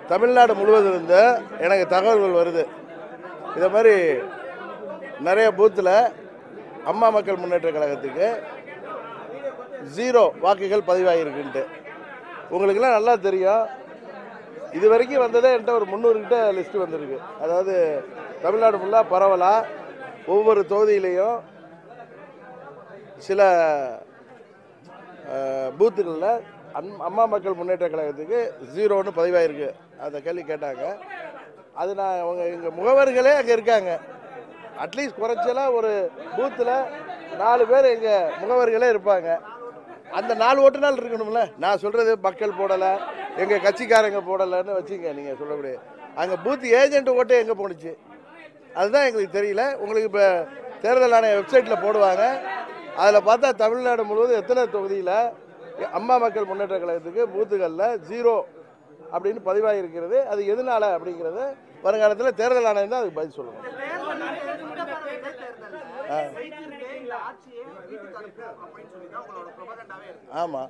தமிழ்நாடு முழுவதும் இருந்து எனக்கு தகவல்கள் வருது இதை மாதிரி நிறைய பூத்தில் அம்மா மக்கள் முன்னேற்ற கழகத்துக்கு ஜீரோ வாக்குகள் பதிவாகிருக்குன்ட்டு உங்களுக்கெல்லாம் நல்லா தெரியும் இது வரைக்கும் வந்ததே என்கிட்ட ஒரு முந்நூறு கிட்ட லிஸ்ட் வந்திருக்கு அதாவது தமிழ்நாடு ஃபுல்லாக பரவலாக ஒவ்வொரு தொகுதியிலையும் சில பூத்துகளில் அம் அம்மா மக்கள் முன்னேற்ற கழகத்துக்கு ஜீரோன்னு பதிவாயிருக்கு அந்த கேள்வி கேட்டாங்க அது நான் அவங்க எங்கள் முகவர்களே அங்கே இருக்காங்க அட்லீஸ்ட் குறைச்சலாக ஒரு பூத்தில் நாலு பேர் எங்கள் முகவர்களே இருப்பாங்க அந்த நாலு ஓட்டு நாள் இருக்கணும்ல நான் சொல்கிறது மக்கள் போடலை எங்கள் கட்சிக்காரங்க போடலைன்னு வச்சுங்க நீங்கள் சொல்லக்கூடிய அங்கே பூத் ஏஜென்ட் ஓட்டு எங்கே போணுச்சு அதுதான் எங்களுக்கு தெரியல உங்களுக்கு இப்போ தேர்தல் ஆணைய வெப்சைட்டில் போடுவாங்க அதில் பார்த்தா தமிழ்நாடு முழுவதும் எத்தனை தொகுதியில் அம்மா மக்கள் முன்னேற்ற கழகத்துக்கு பூத்துகளில் ஜீரோ அப்படின்னு பதிவாகிருக்கிறது அது எதனால அப்படிங்கிறது வருங்காலத்தில் தேர்தல் ஆணையம் தான் அதுக்கு பதில் சொல்லணும் ஆ. ஆமாம்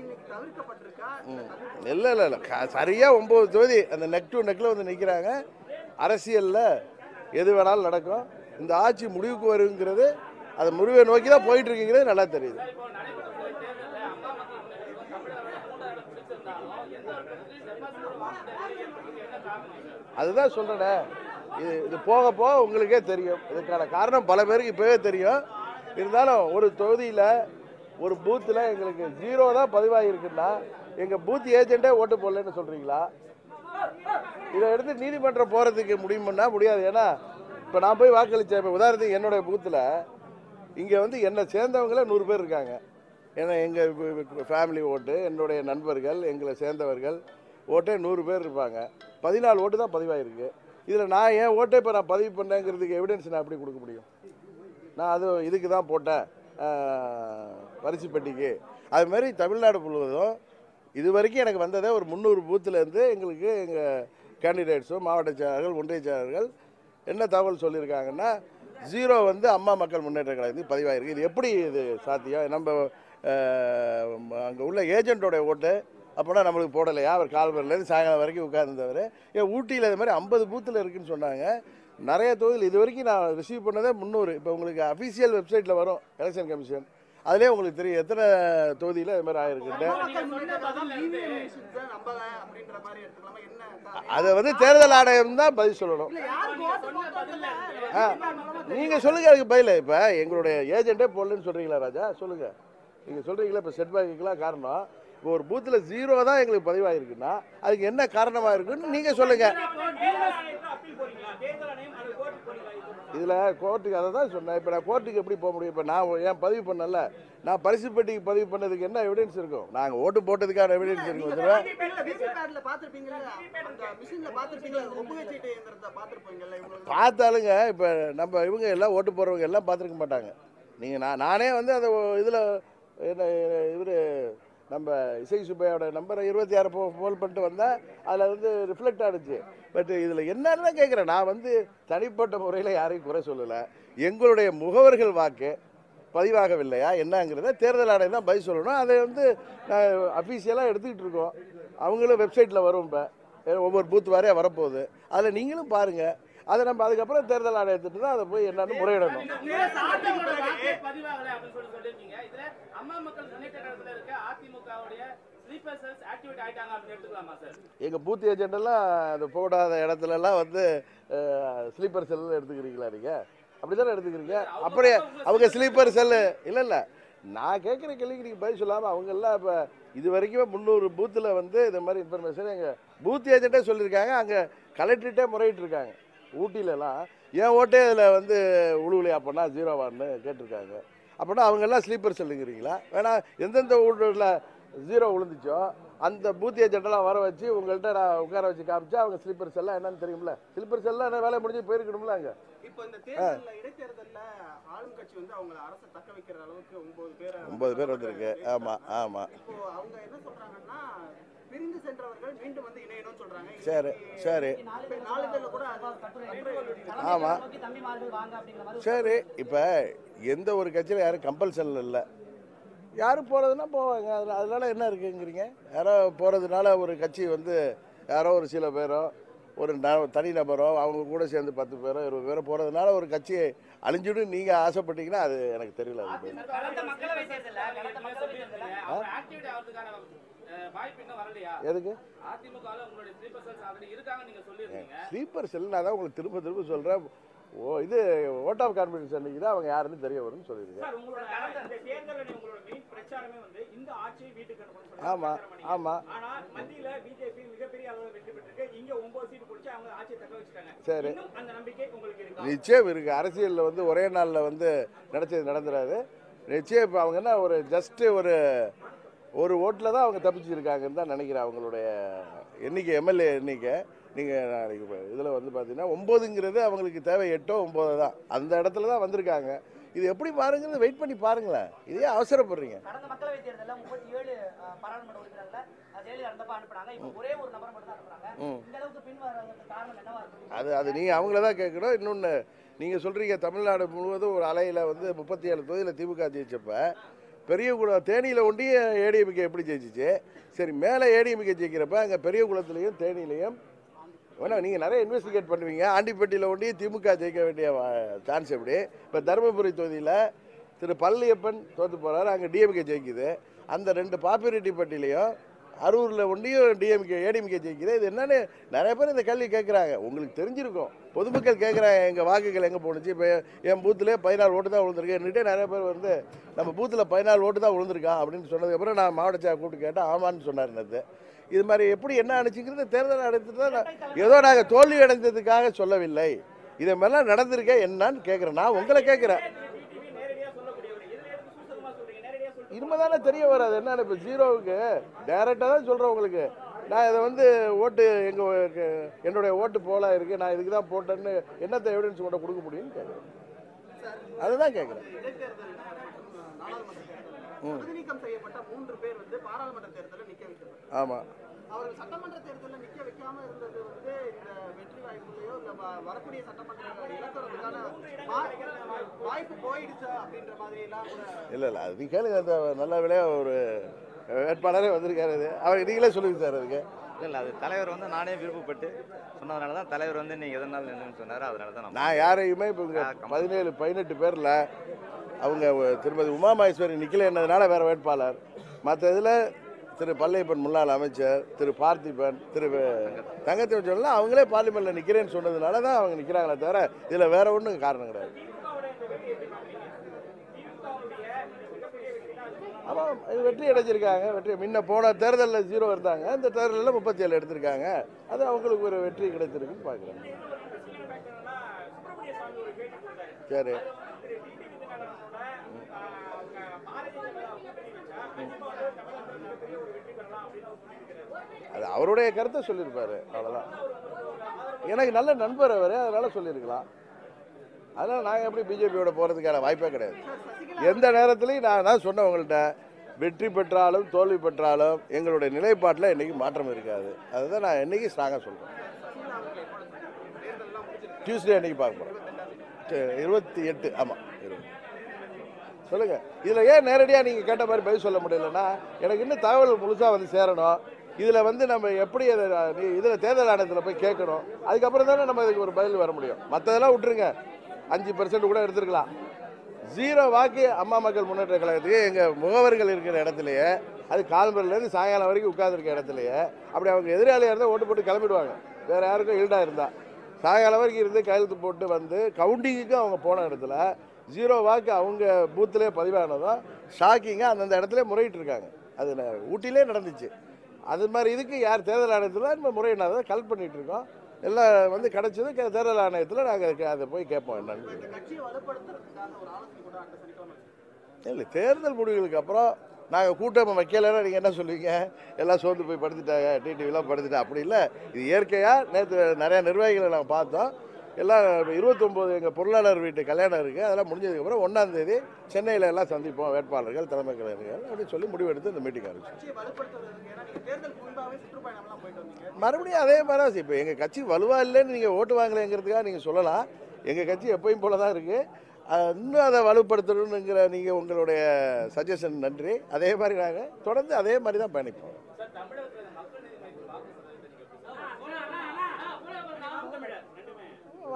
இல்லை இல்லை இல்லை சரியாக ஒம்பது தொகுதி அந்த நெக் டு நெக்கில் வந்து நிற்கிறாங்க அரசியலில் எது வேணாலும் நடக்கும் இந்த ஆட்சி முடிவுக்கு வருங்கிறது அது முடிவை நோக்கி தான் போயிட்டு இருக்குங்கிறது நல்லா தெரியுது அதுதான் சொல்கிறேனே இது இது போக போக உங்களுக்கே தெரியும் இதுக்கான காரணம் பல பேருக்கு இப்போவே தெரியும் இருந்தாலும் ஒரு தொகுதியில் ஒரு பூத்தில் எங்களுக்கு ஜீரோ தான் பதிவாகிருக்குன்னா எங்கள் பூத் ஏஜென்ட்டே ஓட்டு போடலன்னு சொல்கிறீங்களா இதை எடுத்து நீதிமன்றம் போகிறதுக்கு முடியுமுன்னா முடியாது ஏன்னா இப்போ நான் போய் வாக்களித்தேன் இப்போ உதாரணத்துக்கு என்னுடைய பூத்தில் இங்கே வந்து என்னை சேர்ந்தவங்களே நூறு பேர் இருக்காங்க ஏன்னா எங்கள் ஃபேமிலி ஓட்டு என்னுடைய நண்பர்கள் எங்களை சேர்ந்தவர்கள் ஓட்டே நூறு பேர் இருப்பாங்க பதினாலு ஓட்டு தான் பதிவாயிருக்கு இதில் நான் ஏன் ஓட்டை இப்போ நான் பதிவு பண்ணேங்கிறதுக்கு எவிடன்ஸ் நான் எப்படி கொடுக்க முடியும் நான் அது இதுக்கு தான் போட்டேன் ஆஹ், பரிசு பெட்டிக்கு அது மாதிரி தமிழ்நாடு முழுவதும் இது வரைக்கும் எனக்கு வந்ததே ஒரு முந்நூறு பூத்துலேருந்து எங்களுக்கு எங்கள் கேண்டிடேட்ஸும் மாவட்ட செயலாளர்கள் ஒன்றிய செயலாளர்கள் என்ன தகவல் சொல்லியிருக்காங்கன்னா ஜீரோ வந்து அம்மா மக்கள் முன்னேற்ற கழகத்துக்கு பதிவாயிருக்கு இது எப்படி இது சாத்தியம் நம்ம அங்கே உள்ள ஏஜென்ட்டோட ஓட்டு அப்போனா நம்மளுக்கு போடலையா அவர் கால்வரிலேருந்து சாயங்காலம் வரைக்கும் உட்கார்ந்தவர் ஏன் ஊட்டியில் இது மாதிரி ஐம்பது பூத்தில் இருக்குன்னு சொன்னாங்க நிறைய தொகுதியில் இது வரைக்கும் நான் ரிசீவ் பண்ணதே முந்நூறு இப்போ உங்களுக்கு அஃபீஷியல் வெப்சைட்டில் வரும் எலெக்ஷன் கமிஷன் அதுலேயே உங்களுக்கு தெரியும் எத்தனை தொகுதியில் இது மாதிரி ஆயிருக்குன்ட்டு அதை வந்து தேர்தல் ஆணையம் தான் பதில் சொல்லணும் ஆ நீங்கள் சொல்லுங்க அதுக்கு பதில் இப்போ எங்களுடைய ஏஜென்ட்டே போடலன்னு சொல்கிறீங்களா ராஜா சொல்லுங்க நீங்கள் சொல்கிறீங்களா இப்போ செட்பேக்குக்கெலாம் காரணம் இப்போ ஒரு பூத்தில் ஜீரோ தான் எங்களுக்கு பதிவாயிருக்குன்னா அதுக்கு என்ன காரணமாக இருக்குன்னு நீங்கள் சொல்லுங்கள் இதில் கோர்ட்டுக்கு அதை தான் சொன்னேன் இப்போ நான் கோர்ட்டுக்கு எப்படி போக முடியும் இப்போ நான் ஏன் பதிவு பண்ணல நான் பரிசு பெட்டிக்கு பதிவு பண்ணதுக்கு என்ன எவிடன்ஸ் இருக்கும் நாங்கள் ஓட்டு போட்டதுக்கான எவிடன்ஸ் இருக்கும் சொல்லுவேன் பார்த்தாலுங்க இப்போ நம்ம இவங்க எல்லாம் ஓட்டு போடுறவங்க எல்லாம் பார்த்துருக்க மாட்டாங்க நீங்கள் நான் நானே வந்து அந்த இதில் என்ன இவர் நம்ம இசை சுப்பையோட நம்பரை இருபத்தி ஆறு போ ஃபோன் பண்ணிட்டு வந்தேன் அதில் வந்து ரிஃப்ளெக்ட் ஆனுச்சு பட் இதில் என்னன்னு தான் கேட்குறேன் நான் வந்து தனிப்பட்ட முறையில் யாரையும் குறை சொல்லலை எங்களுடைய முகவர்கள் வாக்கு பதிவாகவில்லையா என்னங்கிறத தேர்தல் ஆணையம் தான் பதில் சொல்லணும் அதை வந்து அஃபீஷியலாக எடுத்துக்கிட்டு இருக்கோம் அவங்களும் வெப்சைட்டில் வரும் இப்போ ஒவ்வொரு பூத் வாரியாக வரப்போகுது அதில் நீங்களும் பாருங்கள் அதை நம்ம அதுக்கப்புறம் தேர்தல் ஆணையத்திட்டு தான் அதை போய் என்னன்னு முறையிடணும் பதிவாகல அப்படின்னு சொல்லி சொல்லிருக்கீங்க இதுல அம்மா மக்கள் முன்னேற்ற கழகத்துல இருக்க அதிமுகவுடைய ஸ்லீப்பர் செல்ஸ் ஆக்டிவேட் ஆயிட்டாங்க அப்படின்னு எடுத்துக்கலாமா சார் எங்கள் பூத் ஏஜென்டெல்லாம் அந்த போடாத இடத்துலலாம் வந்து ஸ்லீப்பர் செல் எடுத்துக்கிறீங்களா நீங்கள் அப்படி தானே எடுத்துக்கிறீங்க அப்படியே அவங்க ஸ்லீப்பர் செல்லு இல்லை இல்லை நான் கேட்குற கேள்விக்கு நீங்கள் பதில் சொல்லாமல் அவங்க எல்லாம் இப்போ இது வரைக்கும் முந்நூறு பூத்தில் வந்து இந்த மாதிரி இன்ஃபர்மேஷன் எங்கள் பூத் ஏஜென்ட்டே சொல்லியிருக்காங்க அங்கே கலெக்டர்கிட்டே முறையிட்டு இருக்காங்க ஊட்டிலலாம் ஏன் ஓட்டே இதில் வந்து உழுவலையா அப்போனா ஜீரோவான்னு கேட்டிருக்காங்க அப்படின்னா அவங்க எல்லாம் ஸ்லீப்பர் செல்லுங்கிறீங்களா வேணா எந்தெந்த ஊரில் ஜீரோ விழுந்துச்சோ அந்த பூத் ஏஜென்ட்டெல்லாம் வர வச்சு உங்கள்கிட்ட நான் உட்கார வச்சு காமிச்சா அவங்க ஸ்லீப்பர் செல்லாம் என்னன்னு தெரியும்ல ஸ்லீப்பர் செல்லாம் என்ன வேலை முடிஞ்சு போயிருக்கணும்ல அங்கே இப்போ இந்த தேர்தல்ல இடைத்தேர்தல்ல ஆளும் கட்சி வந்து அவங்க அரசை தக்க வைக்கிற அளவுக்கு ஒன்பது பேர் ஒன்பது பேர் வந்திருக்கு ஆமாம் ஆமாம் இப்போ அவங்க என்ன சொல்றாங்கன்னா பிரிந்து சென்றவர்கள் மீண்டும் வந்து இணையணும்னு சொல்றாங்க சரி சரி இப்ப நாளிதழ்ல கூட அது ஆமாம் சரி இப்போ எந்த ஒரு கட்சியில் யாரும் கம்பல்சன் இல்லை யாரும் போகிறதுனா போவாங்க அதில் அதனால என்ன இருக்குங்கிறீங்க யாரோ போகிறதுனால ஒரு கட்சி வந்து யாரோ ஒரு சில பேரோ ஒரு ந தனிநபரோ அவங்க கூட சேர்ந்து பத்து பேரோ இருபது பேரோ போகிறதுனால ஒரு கட்சியை அழிஞ்சுடும் நீங்கள் ஆசைப்பட்டீங்கன்னா அது எனக்கு தெரியல அது கடந்த மக்களவை தேர்தல்ல கடந்த மக்களவை தேர்தல்ல அவங்க ஆக்டிவேட் ஆகிறதுக்கான அஹ், வாய்ப்பு இன்னும் வரலையா எதுக்கு அதிமுகவில் உங்களுடைய ஸ்லீப்பர் செல்ஸ் ஆல்ரெடி இருக்காங்க நீங்க சொல்லியிருந்தீங்க ஸ்லீப்பர் செல் நான் தான் உங்களுக்கு திரும்ப திரும்ப சொல்கிறேன் ஓ இது ஓட் ஆஃப் கான்ஃபிடன்ஸ் அன்னைக்கு தான் அவங்க யாருன்னு தெரிய வரும்னு சொல்லியிருக்கேன் சார் உங்களோட இந்த தேர்தலில் உங்களோட மெயின் பிரச்சாரமே வந்து இந்த ஆட்சியை வீட்டுக்கு அனுப்பணும்னு சொல்லி ஆமா, பிரச்சாரம் பண்ணீங்க. ஆமா. ஆனா மத்தியில பிஜேபி மிகப்பெரிய அளவில் வெற்றி பெற்றிருக்கு இங்க ஒன்பது சீட் பிடிச்சி அவங்க ஆட்சியை தக்க வச்சுட்டாங்க சரி. இன்னும் அந்த நம்பிக்கை உங்களுக்கு இருக்கா நிச்சயம் இருக்குது அரசியலில் வந்து ஒரே நாளில் வந்து நடச்சது நடந்துடாது நிச்சயம் இப்போ அவங்க என்ன ஒரு ஜஸ்ட்டு ஒரு ஒரு ஓட்டில் தான் அவங்க தப்பிச்சிருக்காங்கன்னு தான் நினைக்கிறேன் அவங்களுடைய எண்ணிக்கை எம்எல்ஏ எண்ணிக்கை நீங்கள் நாளைக்கு இதில் வந்து பார்த்தீங்கன்னா ஒம்போதுங்கிறது அவங்களுக்கு தேவை எட்டோ ஒம்போதோ தான் அந்த இடத்துல தான் வந்திருக்காங்க இது எப்படி பாருங்கிறது வெயிட் பண்ணி பாருங்களேன் இதே அவசரப்படுறீங்க கடந்த மக்களவை தேர்தல்ல முப்பத்தி ஏழு பாராளுமன்ற உறுப்பினர்களை அஹ், ஜெயலலிதா இருந்தப்ப அனுப்புனாங்க இப்போ ஒரே ஒரு நபரை மட்டும் தான் அனுப்புறாங்க இந்த அளவுக்கு பின் வர்றதுக்கு காரணம் என்னவா இருக்கு அது அது நீங்கள் அவங்கள தான் கேட்கணும் இன்னொன்று நீங்கள் சொல்கிறீங்க தமிழ்நாடு முழுவதும் ஒரு அலையில் வந்து முப்பத்தி ஏழு தொகுதியில் திமுக ஜெயிச்சப்ப பெரியகுளம் தேனியில் ஒண்டிய ஏடிஎம்கே எப்படி ஜெயிச்சிச்சு சரி மேலே ஏடிஎம்கே ஜெயிக்கிறப்ப அங்கே பெரியகுளத்துலேயும் தேனியிலையும் வேணா நீங்கள் நிறைய இன்வெஸ்டிகேட் பண்ணுவீங்க ஆண்டிப்பட்டியில் ஒண்டி திமுக ஜெயிக்க வேண்டிய சான்ஸ் எப்படி இப்போ தருமபுரி தொகுதியில் திரு பழனியப்பன் தோற்று போகிறாரு அங்கே டிஎம்கே ஜெயிக்குது அந்த ரெண்டு பாப்பிரெட்டி பட்டியலையும் அரூரில் ஒண்டியும் டிஎம்கே ஏடிஎம்கே ஜெயிக்குது இது என்னன்னு நிறைய பேர் இந்த கேள்வி கேட்குறாங்க உங்களுக்கு தெரிஞ்சிருக்கும் பொதுமக்கள் கேட்குறாங்க எங்கள் வாக்குகள் எங்கே போணுச்சு இப்போ என் பூத்துலேயே பதினாலு ஓட்டு தான் விழுந்திருக்கு என்கிட்ட நிறைய பேர் வந்து நம்ம பூத்தில் பதினாலு ஓட்டு தான் விழுந்திருக்கான் அப்படின்னு சொன்னதுக்கப்புறம் நான் மாவட்ட சார் கூப்பிட்டு கேட்டேன் ஆமான்னு சொன்னார் நேற்று இது மாதிரி எப்படி என்ன அனுச்சுங்கிறது தேர்தல் நடத்திட்டு தான் நான் ஏதோ நாங்கள் தோல்வி அடைந்ததுக்காக சொல்லவில்லை இதை மாதிரிலாம் நடந்திருக்கே என்னன்னு கேட்குறேன் நான் உங்களை கேட்குறேன் டிடிவி நேரடியா சொல்லக்கூடியவர் இதுல எதுக்கு சூசகமா சொல்றீங்க நேரடியா சொல்றீங்க இனிமே தானே தெரிய வராது என்னன்னு இப்போ ஜீரோவுக்கு டைரெக்டாக தான் சொல்கிறேன் உங்களுக்கு நான் இதை வந்து ஓட்டு எங்கள் என்னுடைய ஓட்டு போல இருக்கு நான் இதுக்கு தான் போட்டேன்னு என்னத்தை எவிடன்ஸ் கூட கொடுக்க முடியும்னு கேட்குறேன் அதுதான் கேட்குறேன் இடைத்தேர்தல் மற்றும் நாடாளுமன்ற தேர்தலில் தகுதி நீக்கம் செய்யப்பட்ட மூன்று பேர் வந்து பாராளுமன்ற தேர்தலில் நிக்க வைக்கிறாங்க ஆமாம் அவர்கள் சட்டமன்ற தேர்தலில் நிக்க வைக்காம இருந்தது வந்து இந்த வெற்றி வாய்ப்புலையோ இல்ல வ- வரக்கூடிய சட்டமன்ற இலக்கிறதுக்கான வா- வாய்ப்பு போயிடுச்சா அப்படின்ற மாதிரி எல்லாம் கூட இல்லை இல்லை அது நீ கேளுங்க அந்த நல்ல விலையாக ஒரு வேட்பாளரே வந்திருக்காரு அது அவர் நீங்களே சொல்லுங்க சார் அதுக்கு இல்லை அது தலைவர் வந்து நானே விருப்பப்பட்டு சொன்னதுனால தான் தலைவர் வந்து நீங்கள் எதனால நின்றுன்னு சொன்னார் அதனால தான் நான் நான் யாரையுமே இப்போ இங்க பதினேழு பதினெட்டு பேரில் அவங்க திருமதி உமா மகேஸ்வரி நிக்கலைன்னதுனால வேற வேட்பாளர் மற்ற இதில் திரு பல்லையப்பன் முன்னாள் அமைச்சர் திரு பார்த்திபன் திரு தங்கத்தை சொல்லலாம் அவங்களே பார்லிமெண்ட்டில் நிற்கிறேன்னு சொன்னதுனால தான் அவங்க நிற்கிறாங்களே தவிர இதில் வேற ஒன்றும் காரணம் கிடையாது ஆமாம் இது வெற்றி அடைஞ்சிருக்காங்க வெற்றி முன்ன போன தேர்தலில் ஜீரோ இருந்தாங்க இந்த தேர்தலில் முப்பத்தி ஏழு எடுத்திருக்காங்க அது அவங்களுக்கு ஒரு வெற்றி கிடைத்திருக்குன்னு பார்க்குறேன் சுப்பிரமணிய சுவாமி ஒரு பேட்டி கொடுத்தாரு சரி திரு டிடிவி தினகரனோட ஆஹ், பாரதிய ஜனதா கூட்டணி வச்சா கண்டிப்பா வந்து தமிழகத்தில் மிகப்பெரிய ஒரு வெற்றி பெறலாம் அப்படின்னு அவர் சொல்லியிருக்கிறாரு அது அவருடைய கருத்தை சொல்லியிருப்பாரு அவ்வளோதான் எனக்கு நல்ல நண்பர் அவர் அதனால சொல்லியிருக்கலாம் அதனால் நாங்கள் எப்படி பிஜேபியோட போகிறதுக்கான வாய்ப்பே கிடையாது எந்த நேரத்துலையும் நான் தான் சொன்னேன் உங்கள்கிட்ட வெற்றி பெற்றாலும் தோல்வி பெற்றாலும் எங்களுடைய நிலைப்பாட்டில் என்றைக்கு மாற்றம் இருக்காது அதுதான் நான் என்னைக்கு ஸ்ட்ராங்காக சொல்கிறேன் டியூஸ்டே அன்னைக்கு பார்க்க போகிறேன் இருபத்தி எட்டு ஆமாம் இருபது சொல்லுங்க இதில் ஏன் நேரடியாக நீங்கள் கேட்ட மாதிரி பதில் சொல்ல முடியலன்னா எனக்கு இன்னும் தகவல் முழுசாக வந்து சேரணும் இதில் வந்து நம்ம எப்படி அதை இதில் தேர்தல் ஆணையத்தில் போய் கேட்கணும் அதுக்கப்புறம் தானே நம்ம இதுக்கு ஒரு பதில் வர முடியும் மற்றதெல்லாம் விட்டுருங்க அஞ்சு பர்சன்ட் கூட எடுத்துருக்கலாம் ஜீரோ வாக்கு அம்மா மக்கள் முன்னேற்ற கழகத்துக்கு எங்கள் முகவர்கள் இருக்கிற இடத்துலையே அது கால்மரிலேருந்து சாயங்காலம் வரைக்கும் உட்காந்துருக்க இடத்துலையே அப்படி அவங்க எதிராளியாக இருந்தால் ஓட்டு போட்டு கிளம்பிடுவாங்க வேறு யாருக்கும் ஈல்டாக இருந்தால் சாயங்காலம் வரைக்கும் இருந்து கையெழுத்து போட்டு வந்து கவுண்டிங்குக்கு அவங்க போன இடத்துல ஜீரோ வாக்கு அவங்க பூத்துலேயே பதிவானதும் ஷாக்கிங்காக அந்தந்த இடத்துல முறையிட்டு இருக்காங்க அது ந- ஊட்டியிலே நடந்துச்சு அது மாதிரி இதுக்கு யார் தேர்தல் ஆணையத்தில் நம்ம முறையிடாத கல் பண்ணிட்டு இருக்கோம் எல்லாம் வந்து கிடைச்சது கே- தேர்தல் ஆணையத்தில் நாங்கள் அதை போய் கேட்போம் என்னன்னு சொல்லி. கட்சியை வலுப்படுத்துறதுக்கான ஒரு ஆலோசனை கூட அடுத்த சனிக்கிழமை வச்சிருக்காங்க. இல்லை தேர்தல் முடிவுகளுக்கு அப்புறம் நாங்கள் கூட்டம் வைக்கலைன்னா நீங்கள் என்ன சொல்லுவீங்க எல்லாம் சோர்ந்து போய் படுத்துட்டாங்க டிடிவிலாம் படுத்துட்டா அப்படி இல்லை இது இயற்கையாக நேற்று நிறையா நிர்வாகிகளை நாங்கள் பார்த்தோம் எல்லாம் இருபத்தொம்போது எங்கள் பொருளாளர் வீட்டு கல்யாணம் இருக்குது அதெல்லாம் முடிஞ்சதுக்கப்புறம் ஒன்றாந்தேதி சென்னையில் எல்லாம் சந்திப்போம் வேட்பாளர்கள் தலைமை கலைஞர்கள் அப்படின்னு சொல்லி முடிவெடுத்து இந்த மீட்டிங் ஆரம்பிச்சோம் கட்சியை வலுப்படுத்துறதுக்கு ஏன்னா நீங்க தேர்தலுக்கு முன்பாகவே சுற்றுப்பயணம்லாம் போயிட்டு வந்தீங்க மறுபடியும் அதே மாதிரி தான் இப்போ எங்கள் கட்சி வலுவாக இல்லைன்னு நீங்கள் ஓட்டு வாங்கலைங்கிறதுக்காக நீங்கள் சொல்லலாம் எங்கள் கட்சி எப்பயும் போல தான் இருக்குது இன்னும் அதை வலுப்படுத்தணுங்கிற நீங்கள் உங்களுடைய சஜஷன் நன்றி அதே மாதிரி நாங்கள் தொடர்ந்து அதே மாதிரி தான் பயணிப்போம் சார் தமிழகத்தில் மக்கள் நீதி மையத்தில் வாக்கு சதவீதத்தை நீங்க எப்படி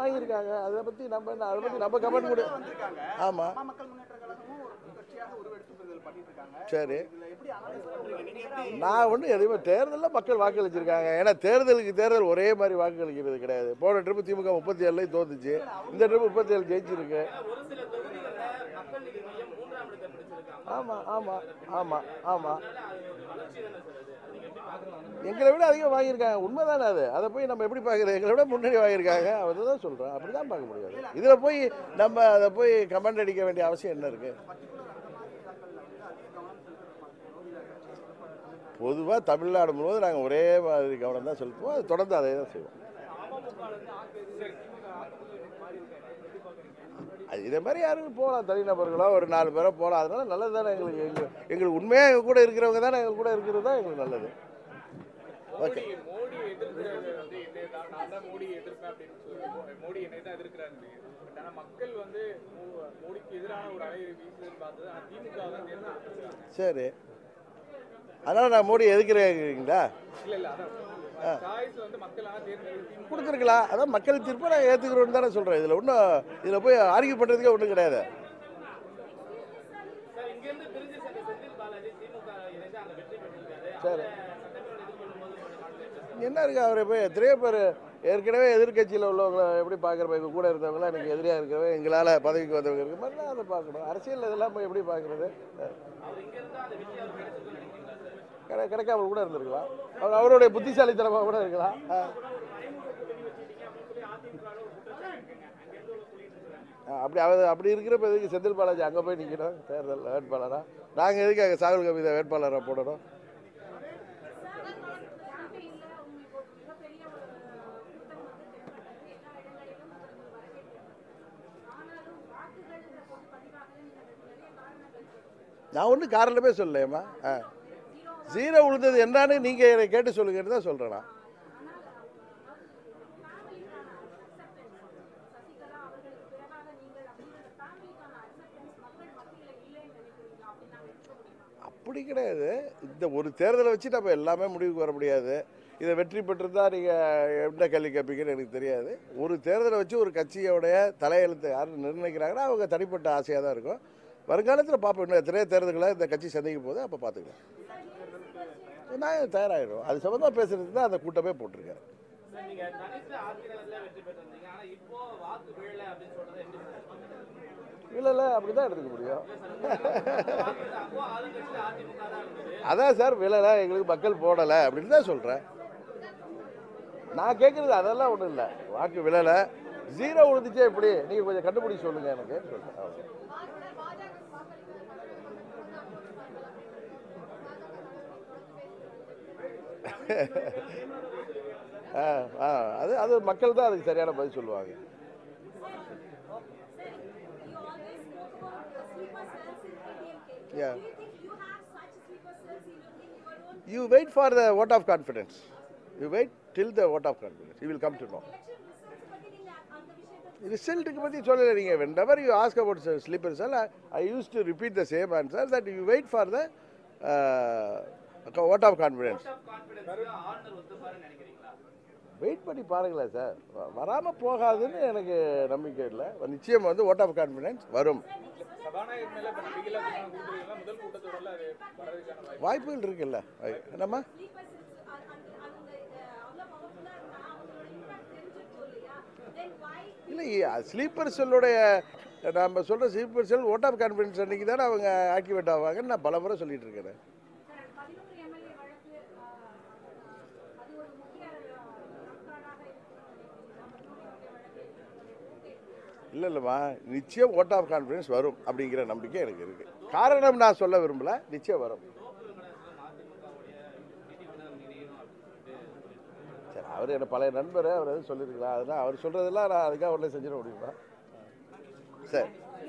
வாங்கியிருக்காங்க அதை பற்றி நம்ம என்ன அதை பற்றி நம்ம கமெண்ட் முடியும் வந்திருக்காங்க ஆமாம் அம்மா மக்கள் முன்னேற்ற கழகமும் ஒரு கட்சியாக உருவெடுத்து தேர்தல் பண்ணிட்டு இருக்காங்க சரி இதுல எப்படி அனலைஸ் பண்றீங்க நீங்க எப்படி நான் ஒன்றும் எதுவுமே தேர்தலில் மக்கள் வாக்களிச்சிருக்காங்க ஏன்னா தேர்தலுக்கு தேர்தல் ஒரே மாதிரி வாக்களிக்கிறது கிடையாது போன ட்ரிப்பு திமுக முப்பத்தி ஏழுலையும் தோத்துச்சு இந்த ட்ரிப்பு முப்பத்தி ஏழு ஜெயிச்சிருக்கு ஒரு சில தொகுதிகளில் மக்கள் நீதி மையம் மூன்றாம் இடத்தை பிடிச்சிருக்காங்க ஆமாம் ஆமாம் ஆமாம் ஆமாம் அது ஒரு வளர்ச்சி தானே சார் அது அது நீங்க எப்படி பாக்குறீங்க எங்களை விட அதிகம் வாங்கியிருக்காங்க உண்மைதானே அது அதை போய் நம்ம எப்படி பார்க்குறது எங்களை விட முன்னாடி வாங்கியிருக்காங்க அதை தான் சொல்கிறேன் அப்படி தான் பார்க்க முடியாது இதில் போய் நம்ம அதை போய் கமெண்ட் அடிக்க வேண்டிய அவசியம் என்ன இருக்குது பொதுவாக தமிழ்நாடு முழுவதும் நாங்கள் ஒரே மாதிரி கவனம் தான் செலுத்துவோம் அது தொடர்ந்து அதை தான் செய்வோம் அது இதே மாதிரி யாரும் போகலாம் தனிநபர்களோ ஒரு நாலு பேரோ போகலாம் அதனால நல்லது தானே எங்களுக்கு எங்களுக்கு எங்களுக்கு உண்மையாக எங்கள் கூட இருக்கிறவங்க தானே எங்கள் கூட இருக்கிறது தான் எங்களுக்கு நல்லது ஓகே மோடி எதிர்க்கிறது வந்து என்னை தான் நான் தான் மோடி எதிர்ப்பேன் அப்படின்னு சொல்லி மோடி என்னை தான் எதிர்க்கிறாரு பட் ஆனால் மக்கள் வந்து மோ- மோடிக்கு எதிரான ஒரு அலை வீசுதுன்னு பார்த்தது ஆனால் திமுக தான் தேர்ந்தெடுத்திருக்காங்க சரி அதனால் நான் மோடி எதுக்குறீங்களா இல்ல இல்ல அதான் சாய்ஸ் வந்து மக்கள் ஆனால் தேர்ந்தெடுத்து திமுக கொடுத்துருக்கலாம் அதான் மக்கள் தீர்ப்பை நான் ஏற்றுக்கிறோன்னு தானே சொல்கிறேன் இதில் ஒன்றும் இதில் போய் ஆர்கியூ பண்ணுறதுக்கே ஒன்றும் கிடையாது சார் இங்கிருந்து பிரிஞ்சு சென்ற செந்தில் பாலாஜி திமுக இணைந்து அங்க வெற்றி பெற்றிருக்காரு சரி சட்டமேலவை எதிர்கொள்ளும் போது உங்களுடைய மனநிலை என்ன இருக்கு அவரை போய் எத்தனையோ பேர் ஏற்கனவே எதிர்க்கட்சியில் உள்ளவங்களை எப்படி பார்க்குறப்ப எங்கள் கூட இருந்தவங்களாம் எனக்கு எதிரியாக இருக்கிறவங்க எங்களால் பதவிக்கு வந்தவங்க இருக்க மாதிரி தான் அதை பார்க்கணும் அரசியல் இதெல்லாம் போய் எப்படி பார்க்குறது அவர் இங்க இருந்தா அந்த வெற்றி அவர் கிடைச்சிருக்கும்னு நினைக்கிறீங்களா சார் கிடை கிடைக்காம கூட இருந்திருக்கலாம் அவர் அவருடைய புத்திசாலித்தனமாக கூட இருக்கலாம் ஆ. ஆ, அப்படி அவர் அப்படி இருக்கிறப்ப எதுக்கு செந்தில் பாலாஜி அங்கே போய் நிற்கணும் தேர்தல் வேட்பாளராக நாங்கள் எதுக்கு அங்கே சாகுல் கவிதை வேட்பாளராக போடணும் நான் ஒன்றும் காரணமே சொல்லலையம்மா ஆ ஜீரோ விழுந்தது என்னன்னு நீங்கள் என்னை கேட்டு சொல்லுங்கன்னு தான் சொல்கிறேன் நான் அப்படி கிடையாது இந்த ஒரு தேர்தலை வச்சு நம்ம எல்லாமே முடிவுக்கு வர முடியாது இதை வெற்றி பெற்றிருந்தா நீங்கள் என்ன கேள்வி கேட்பீங்கன்னு எனக்கு தெரியாது ஒரு தேர்தலை வச்சு ஒரு கட்சியோடைய தலையெழுத்தை யார் நிர்ணயிக்கிறாங்கன்னா அவங்க தனிப்பட்ட ஆசையாக தான் இருக்கும் வருங்காலத்தில் பார்ப்போம் இன்னும் எத்தனையோ தேர்தல்களை இந்த கட்சி சந்திக்கும் போது அப்போ பார்த்துக்கலாம் நான் தயாராகிடும் அது சம்மந்தமாக பேசுறதுக்கு தான் அந்த கூட்டமே போட்டிருக்கேன் சார் நீங்க தனித்து ஆத்திரத்துல வெற்றி பெற்றிருந்தீங்க ஆனா இப்போ வாக்கு விழல அப்படின்னு சொல்றது எப்படி சார் இல்லை இல்லை அப்படி தான் எடுத்துக்க முடியும் வாக்கு அப்போ ஆளுங்கட்சியில அதிமுக தான் இருந்தது அதான் சார் விழலை எங்களுக்கு மக்கள் போடலை அப்படின்னு தான் சொல்கிறேன் நான் கேட்குறது அதெல்லாம் ஒன்றும் இல்லை வாக்கு விழலை ஜீரோ விழுந்துச்சே எப்படி நீங்கள் கொஞ்சம் கண்டுபிடிச்சு சொல்லுங்கள் எனக்கு சொல்றேன். அவ்வளவுதான். ஆ ஆ அது அது மக்கள் தான் அதுக்கு சரியான பதில் சொல்லுவாங்க Yeah. You wait for the vote of confidence. You wait till the vote of confidence. You will come to know. ரிசல்ட்டுக்கு பற்றி சொல்லலை நீங்கள் whenever you ask about sleeper cell I use to repeat the same answer that you wait for the vote of confidence of confidence ஆளுநர் ஒத்துப்பாருன்னு நினைக்கிறீங்களா wait பண்ணி பாருங்களேன் sir வராமல் போகாதுன்னு எனக்கு நம்பிக்கை இல்லை நிச்சயம் வந்து vote ஆஃப் கான்ஃபிடன்ஸ் வரும் சபாநாயகர் மேல இப்ப நம்பிக்கை இல்லாத கூட்டுறீங்களா முதல் கூட்டத்தொடர்ல அது வரதுக்கான வாய்ப்பு வாய்ப்புகள் இருக்குல்ல ஐ- என்னம்மா இல்லை ஸ்லீப்பர் செல்லுடைய நம்ம சொல்கிற sleeper cell vote of confidence அன்றைக்கி தானே அவங்க ஆக்டிவேட் ஆவாங்கன்னு நான் பல முறை சொல்லிட்டு இருக்கிறேன் இல்லை இல்லைம்மா நிச்சயம் ஓட் ஆஃப் கான்ஃபிடன்ஸ் வரும் அப்படிங்கிற நம்பிக்கை எனக்கு இருக்குது காரணம் நான் சொல்ல விரும்பல நிச்சயம் வரும் சரி அவர் என்ன பழைய நண்பர் அவர் எதுவும் சொல்லியிருக்கலாம் அதெல்லாம் அவர் சொல்கிறதெல்லாம் நான் அதுக்காக உடனே செஞ்சிட முடியுமா சரி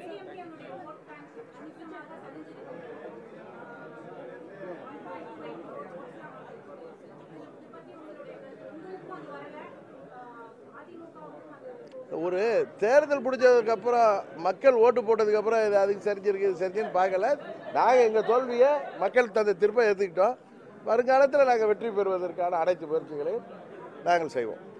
ஒரு தேர்தல் முடிஞ்சதுக்கப்புறம் மக்கள் ஓட்டு போட்டதுக்கப்புறம் இது அதுக்கு சரிஞ்சிருக்கு இது சரிஞ்சுன்னு பார்க்கல நாங்கள் எங்கள் தோல்வியை மக்கள் தந்த திரும்ப ஏற்றுக்கிட்டோம் வருங்காலத்தில் நாங்கள் வெற்றி பெறுவதற்கான அனைத்து முயற்சிகளையும் நாங்கள் செய்வோம்